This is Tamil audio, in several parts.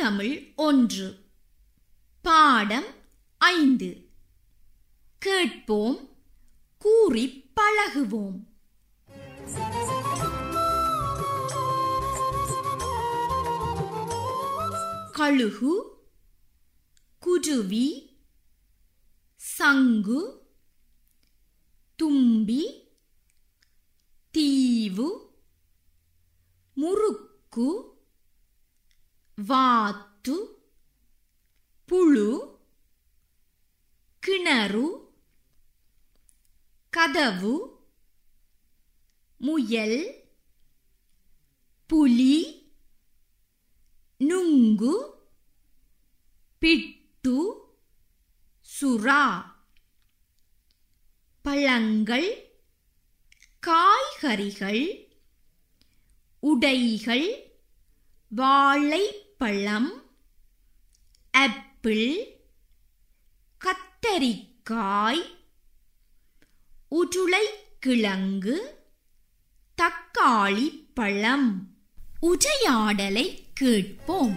தமிழ் ஒன்று பாடம் ஐந்து கேட்போம் கூறிப் பழகுவோம் கழுகு குருவி சங்கு தும்பி தீவு முறுக்கு வாத்து புழு கிணறு கதவு முயல் புலி நுங்கு பிட்டு சுறா பழங்கள் காய்கறிகள் உடைகள் வாழைப்பழம் ஆப்பிள் கத்தரிக்காய் உருளைக்கிழங்கு தக்காளி பழம் உரையாடலை கேட்போம்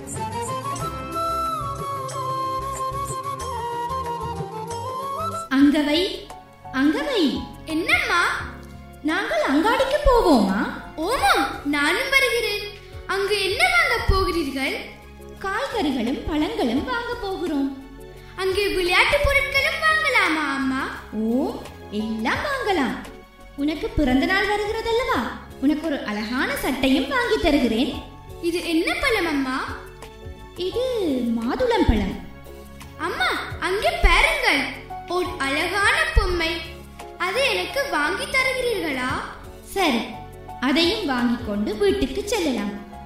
அங்கவை அங்கவை என்னம்மா நாங்கள் அங்காடிக்கு போவோமா ஓமாம் நானும் வருகிறேன் அங்கு என்ன வாங்க போகிறீர்கள் காய்கறிகளும் பழங்களும் வாங்க போகிறோம் அங்கே விளையாட்டு பொருட்களும் வாங்கலாமா அம்மா ஓ எல்லாம் வாங்கலாம் உனக்கு பிறந்த நாள் வருகிறதல்லவா உனக்கு ஒரு அழகான சட்டையும் வாங்கி தருகிறேன் இது என்ன பழம் அம்மா இது மாதுளம் பழம் அம்மா அங்கே பாருங்கள் ஒரு அழகான பொம்மை அதை எனக்கு வாங்கி தருகிறீர்களா சரி அதையும் வாங்கிக் கொண்டு வீட்டுக்கு செல்லலாம்